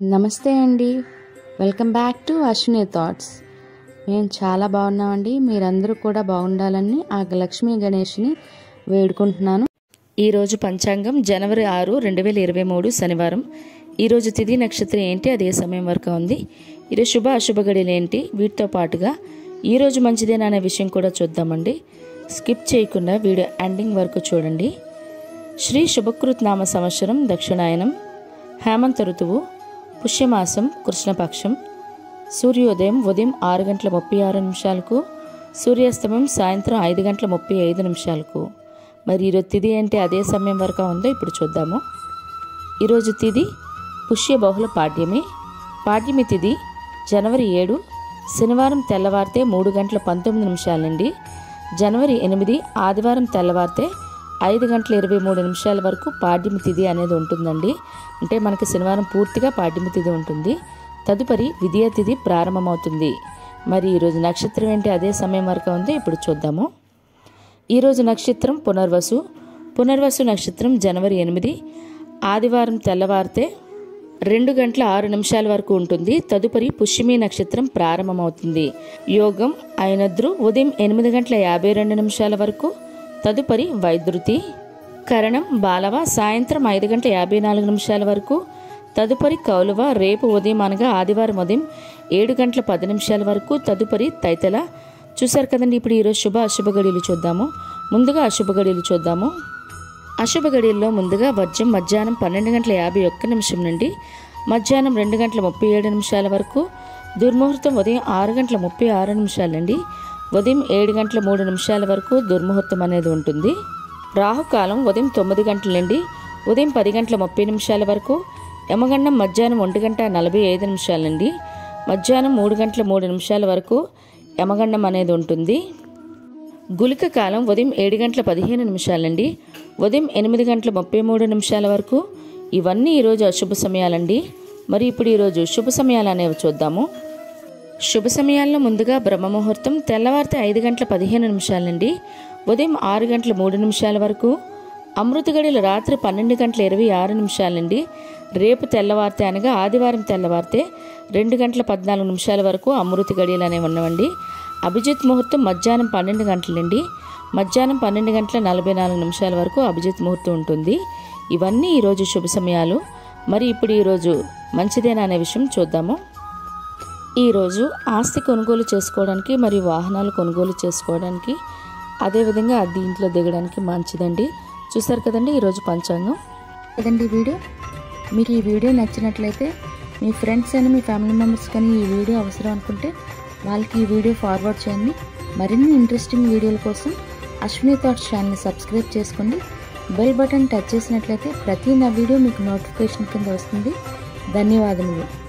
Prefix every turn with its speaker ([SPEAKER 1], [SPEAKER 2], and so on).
[SPEAKER 1] నమస్తే అండి welcome back to Ashwini thoughts మేము చాలా బాగున్నామండి మీరందరూ కూడా బాగుండాలని ఆ లక్ష్మీ గణేష్ని వేడుకుంటున్నాను
[SPEAKER 2] ఈరోజు పంచాంగం జనవరి ఆరు రెండు వేల ఇరవై మూడు శనివారం ఈరోజు తిథి నక్షత్రం ఏంటి అది ఏ సమయం వరకు ఉంది ఈరోజు శుభ అశుభ గడియలు ఏంటి వీటితో పాటుగా ఈరోజు మంచిదేనా అనే విషయం కూడా చూద్దామండి స్కిప్ చేయకుండా వీడియో ఎండింగ్ వరకు చూడండి శ్రీ శుభకృత్ నామ సంవత్సరం దక్షిణాయనం హేమంత ఋతువు పుష్యమాసం కృష్ణపక్షం సూర్యోదయం ఉదయం ఆరు గంటల ముప్పై ఆరు నిమిషాలకు సూర్యాస్తమయం సాయంత్రం ఐదు గంటల ముప్పై ఐదు నిమిషాలకు మరి ఈరోజు తిథి అంటే అదే సమయం వరకు ఉందో ఇప్పుడు చూద్దాము ఈరోజు తిథి పుష్య బహుళ పాడ్యమి పాడ్యమి తిథి జనవరి ఏడు శనివారం తెల్లవారితే మూడు గంటల పంతొమ్మిది నిమిషాల నుండి జనవరి ఎనిమిది ఆదివారం తెల్లవారితే ఐదు గంటల ఇరవై మూడు నిమిషాల వరకు పాడ్యమి తిథి అనేది ఉంటుందండి అంటే మనకి శనివారం పూర్తిగా పాడ్యమి తిథి ఉంటుంది తదుపరి విద్యా తిథి ప్రారంభమవుతుంది మరి ఈరోజు నక్షత్రం ఏంటి అదే సమయం వరకు ఉందో ఇప్పుడు చూద్దాము ఈరోజు నక్షత్రం పునర్వసు పునర్వసు నక్షత్రం జనవరి ఎనిమిది ఆదివారం తెల్లవారితే రెండు గంటల ఆరు నిమిషాల వరకు ఉంటుంది తదుపరి పుష్యమి నక్షత్రం ప్రారంభమవుతుంది యోగం అయినద్రు ఉదయం ఎనిమిది గంటల యాభై రెండు నిమిషాల వరకు తదుపరి వైద్యుతి కరణం బాలవ సాయంత్రం ఐదు గంటల యాభై నాలుగు నిమిషాల వరకు తదుపరి కౌలువ రేపు ఉదయం అనగా ఆదివారం ఉదయం ఏడు గంటల పది నిమిషాల వరకు తదుపరి తైతల చూశారు కదండి ఇప్పుడు ఈరోజు శుభ అశుభ గడియలు చూద్దాము ముందుగా అశుభ గడియలు చూద్దాము అశుభ గడియల్లో ముందుగా వర్జం మధ్యాహ్నం పన్నెండు గంటల యాభై ఒక్క నిమిషం నుండి మధ్యాహ్నం రెండు గంటల ముప్పై ఏడు నిమిషాల వరకు దుర్ముహూర్తం ఉదయం ఆరు గంటల ముప్పై ఆరు నిమిషాల నుండి ఉదయం ఏడు గంటల మూడు నిమిషాల వరకు దుర్ముహూర్తం అనేది ఉంటుంది రాహుకాలం ఉదయం తొమ్మిది గంటల నుండి ఉదయం పది గంటల ముప్పై నిమిషాల వరకు యమగండం మధ్యాహ్నం ఒంటి గంట నలభై ఐదు నిమిషాల నుండి మధ్యాహ్నం మూడు గంటల మూడు నిమిషాల వరకు యమగండం అనేది ఉంటుంది గులిక కాలం ఉదయం ఏడు గంటల పదిహేను నిమిషాల నుండి ఉదయం ఎనిమిది గంటల ముప్పై మూడు నిమిషాల వరకు ఇవన్నీ ఈరోజు అశుభ సమయాలండి మరి ఇప్పుడు ఈరోజు శుభ సమయాలు అనేవి చూద్దాము శుభ సమయాల్లో ముందుగా బ్రహ్మముహూర్తం తెల్లవారితే ఐదు గంటల పదిహేను నిమిషాల నుండి ఉదయం ఆరు గంటల మూడు నిమిషాల వరకు అమృత గడియలు రాత్రి పన్నెండు గంటల ఇరవై ఆరు నిమిషాల నుండి రేపు తెల్లవారితే అనగా ఆదివారం తెల్లవారితే రెండు గంటల పద్నాలుగు నిమిషాల వరకు అమృత గడియలు అనేవి ఉన్నవండి అభిజిత్ ముహూర్తం మధ్యాహ్నం పన్నెండు గంటల నుండి మధ్యాహ్నం పన్నెండు గంటల నలభై నాలుగు నిమిషాల వరకు అభిజిత్ ముహూర్తం ఉంటుంది ఇవన్నీ ఈరోజు శుభ సమయాలు మరి ఇప్పుడు ఈరోజు మంచిదేనా అనే విషయం చూద్దాము ఈరోజు ఆస్తి కొనుగోలు చేసుకోవడానికి మరియు వాహనాలు కొనుగోలు చేసుకోవడానికి అదేవిధంగా అది ఇంట్లో దిగడానికి మంచిదండి చూసారు కదండి ఈరోజు పంచాంగం
[SPEAKER 1] కదండి ఈ వీడియో మీకు ఈ వీడియో నచ్చినట్లయితే మీ ఫ్రెండ్స్ అని మీ ఫ్యామిలీ మెంబర్స్ కానీ ఈ వీడియో అవసరం అనుకుంటే వాళ్ళకి ఈ వీడియో ఫార్వర్డ్ చేయండి మరిన్ని ఇంట్రెస్టింగ్ వీడియోల కోసం అశ్విని థాట్స్ ఛానల్ని సబ్స్క్రైబ్ చేసుకోండి బెల్ బటన్ టచ్ చేసినట్లయితే ప్రతి నా వీడియో మీకు నోటిఫికేషన్ కింద వస్తుంది ధన్యవాదములు